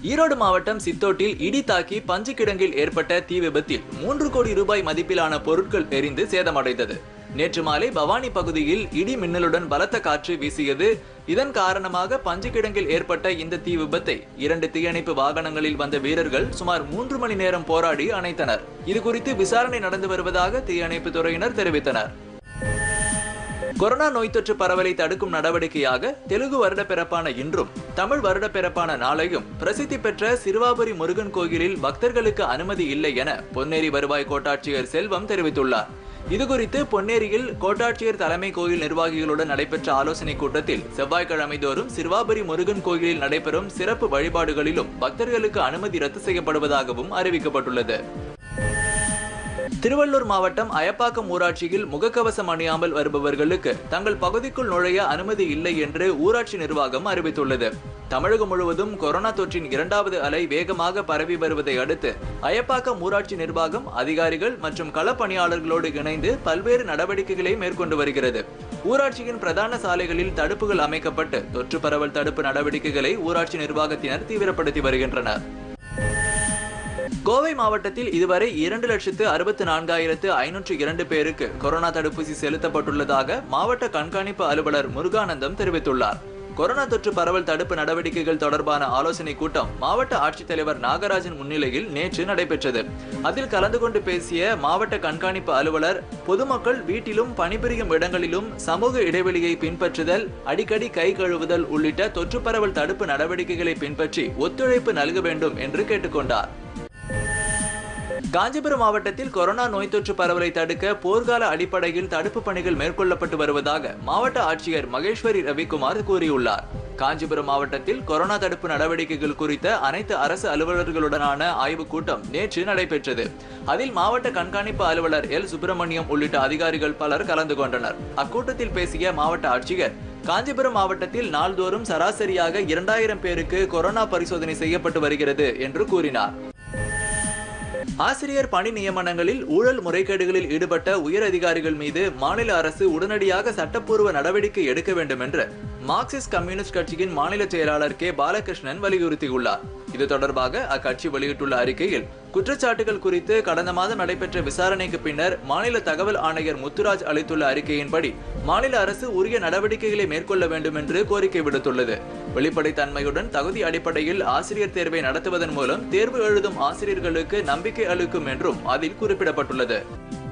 ஈரோடு மாவட்டம் சித்தோட்டில் இடி தாக்கி பஞ்சு கிடங்கில் ஏற்பட்ட தீ விபத்தில் மூன்று கோடி ரூபாய் மதிப்பிலான பொருட்கள் எரிந்து சேதமடைந்தது நேற்று மாலை பவானி பகுதியில் இடி மின்னலுடன் பலத்த காற்று வீசியது இதன் காரணமாக பஞ்சு கிடங்கில் ஏற்பட்ட இந்த தீ விபத்தை இரண்டு தீயணைப்பு வாகனங்களில் வந்த வீரர்கள் சுமார் மூன்று மணி நேரம் போராடி அணைத்தனர் இது குறித்து விசாரணை நடந்து வருவதாக தீயணைப்பு துறையினர் தெரிவித்தனர் கொரோனா நோய் தொற்று பரவலை தடுக்கும் நடவடிக்கையாக தெலுங்கு வருட பிறப்பான இன்றும் தமிழ் வருட பிறப்பான நாளையும் பிரசித்தி பெற்ற சிறுவாபுரி முருகன் கோயிலில் பக்தர்களுக்கு அனுமதி இல்லை என பொன்னேரி வருவாய் கோட்டாட்சியர் செல்வம் தெரிவித்துள்ளார் இதுகுறித்து பொன்னேரியில் கோட்டாட்சியர் தலைமை கோயில் நிர்வாகிகளுடன் நடைபெற்ற ஆலோசனைக் கூட்டத்தில் செவ்வாய்க்கிழமை தோறும் சிறுவாபுரி முருகன் கோயிலில் நடைபெறும் சிறப்பு வழிபாடுகளிலும் பக்தர்களுக்கு அனுமதி ரத்து செய்யப்படுவதாகவும் அறிவிக்கப்பட்டுள்ளது திருவள்ளூர் மாவட்டம் அயப்பாக்கம் ஊராட்சியில் முகக்கவசம் அணியாமல் வருபவர்களுக்கு தங்கள் பகுதிக்குள் நுழைய அனுமதி இல்லை என்று ஊராட்சி நிர்வாகம் அறிவித்துள்ளது தமிழகம் முழுவதும் கொரோனா தொற்றின் இரண்டாவது அலை வேகமாக பரவி வருவதை அடுத்து அயப்பாக்கம் ஊராட்சி நிர்வாகம் அதிகாரிகள் மற்றும் களப்பணியாளர்களோடு இணைந்து பல்வேறு நடவடிக்கைகளை மேற்கொண்டு வருகிறது ஊராட்சியின் பிரதான சாலைகளில் தடுப்புகள் அமைக்கப்பட்டு தொற்று பரவல் தடுப்பு நடவடிக்கைகளை ஊராட்சி நிர்வாகத்தினர் தீவிரப்படுத்தி வருகின்றனர் கோவை மாவட்டத்தில் இதுவரை இரண்டு லட்சத்து அறுபத்து நான்காயிரத்து ஐநூற்று இரண்டு பேருக்கு கொரோனா தடுப்பூசி செலுத்தப்பட்டுள்ளதாக மாவட்ட கண்காணிப்பு அலுவலர் முருகானந்தம் தெரிவித்துள்ளார் கொரோனா தொற்று பரவல் தடுப்பு நடவடிக்கைகள் தொடர்பான ஆலோசனைக் கூட்டம் மாவட்ட ஆட்சித்தலைவர் நாகராஜன் முன்னிலையில் நேற்று நடைபெற்றது அதில் கலந்து கொண்டு பேசிய மாவட்ட கண்காணிப்பு அலுவலர் பொதுமக்கள் வீட்டிலும் பணிபுரியும் இடங்களிலும் சமூக இடைவெளியை பின்பற்றுதல் அடிக்கடி கை கழுவுதல் உள்ளிட்ட தொற்று பரவல் தடுப்பு நடவடிக்கைகளை பின்பற்றி ஒத்துழைப்பு நல்க வேண்டும் என்று கேட்டுக்கொண்டார் காஞ்சிபுரம் மாவட்டத்தில் கொரோனா நோய் தொற்று பரவலை தடுக்க போர்க்கால அடிப்படையில் தடுப்பு பணிகள் மேற்கொள்ளப்பட்டு வருவதாக மாவட்ட ஆட்சியர் மகேஸ்வரி ரவிக்குமார் கூறியுள்ளார் காஞ்சிபுரம் மாவட்டத்தில் கொரோனா தடுப்பு நடவடிக்கைகள் குறித்த அனைத்து அரசு அலுவலர்களுடனான ஆய்வுக் கூட்டம் நேற்று நடைபெற்றது அதில் மாவட்ட கண்காணிப்பு அலுவலர் எல் சுப்பிரமணியம் உள்ளிட்ட அதிகாரிகள் பலர் கலந்து கொண்டனர் அக்கூட்டத்தில் பேசிய மாவட்ட ஆட்சியர் காஞ்சிபுரம் மாவட்டத்தில் நாள்தோறும் சராசரியாக இரண்டாயிரம் பேருக்கு கொரோனா பரிசோதனை செய்யப்பட்டு வருகிறது என்று கூறினார் ஆசிரியர் பணி நியமனங்களில் ஊழல் முறைகேடுகளில் ஈடுபட்ட உயர் அதிகாரிகள் மீது மாநில அரசு உடனடியாக சட்டப்பூர்வ நடவடிக்கை எடுக்க வேண்டும் என்று மார்க்சிஸ்ட் கம்யூனிஸ்ட் கட்சியின் மாநில செயலாளர் கே பாலகிருஷ்ணன் வலியுறுத்தியுள்ளார் இது தொடர்பாக அக்கட்சி வெளியிட்டுள்ள அறிக்கையில் குற்றச்சாட்டுகள் குறித்து கடந்த மாதம் நடைபெற்ற விசாரணைக்கு பின்னர் மாநில தகவல் ஆணையர் முத்துராஜ் அளித்துள்ள அறிக்கையின்படி மாநில அரசு உரிய நடவடிக்கைகளை மேற்கொள்ள வேண்டும் என்று கோரிக்கை விடுத்துள்ளது வெளிப்படைத்தன்மையுடன் தகுதி அடிப்படையில் ஆசிரியர் தேர்வை நடத்துவதன் மூலம் தேர்வு எழுதும் ஆசிரியர்களுக்கு நம்பிக்கை அளிக்கும் என்றும் அதில் குறிப்பிடப்பட்டுள்ளது